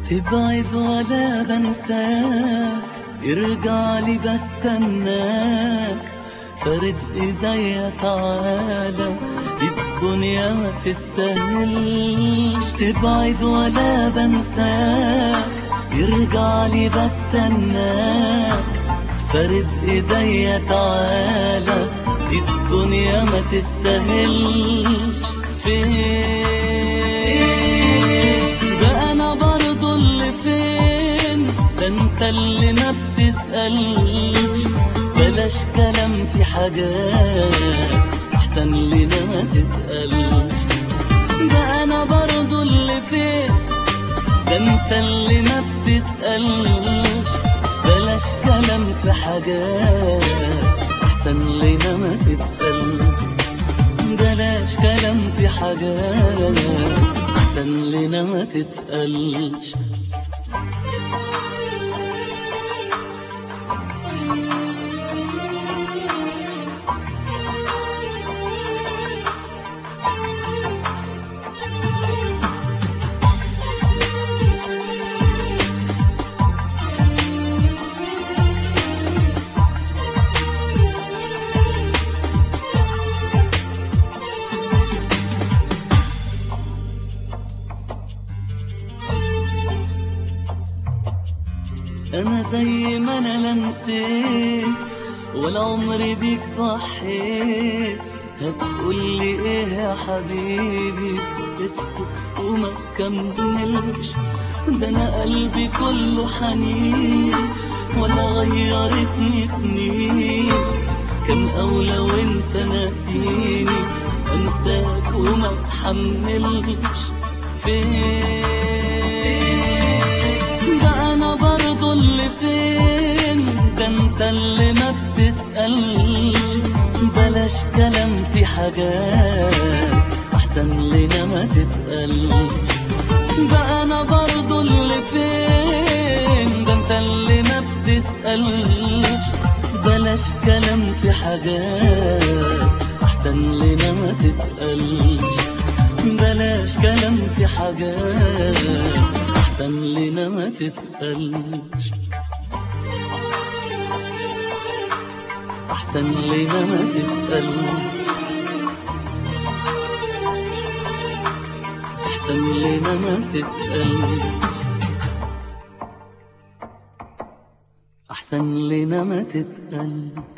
تبعد ولا بنساك ارجع لي بستناك فرد ايديا تعالى الدنيا ما تستاهلش تبعد ولا بنساك ارجع لي بستناك فرد ايديا تعالى الدنيا ما تستاهلش فين ده انا برضو اللي فين ده انت اللي ما بتسألش بلاش كلام في حاجات احسن لنا ما تتقلش ده انا برضو اللي فين ده انت اللي ما بتسألش بلاش كلام في حاجات احسن لنا ما تتقلش بلاش كلام في حاجات احسن لنا ما تتقلش انا زي ما انا لا نسيت ولا عمري بيك ضحيت هتقولي ايه يا حبيبي اسكت وما تكملش ده انا قلبي كله حنين ولا غيرتني سنين كان اولى وانت ناسيني انساك وما تحملش فين ده انا برضو اللي فين ده انت اللي ما بتسألش بلاش كلام في حاجات احسن لنا ما تتقلش ده انا برضو اللي فين ده انت اللي ما بتسألش بلاش كلام في حاجات احسن لنا ما تتقلش بلاش كلام في حاجات احسن لنا ما تتقلش احسن لنا ما تتقلش احسن لنا ما تتقلش احسن لنا ما تتقلش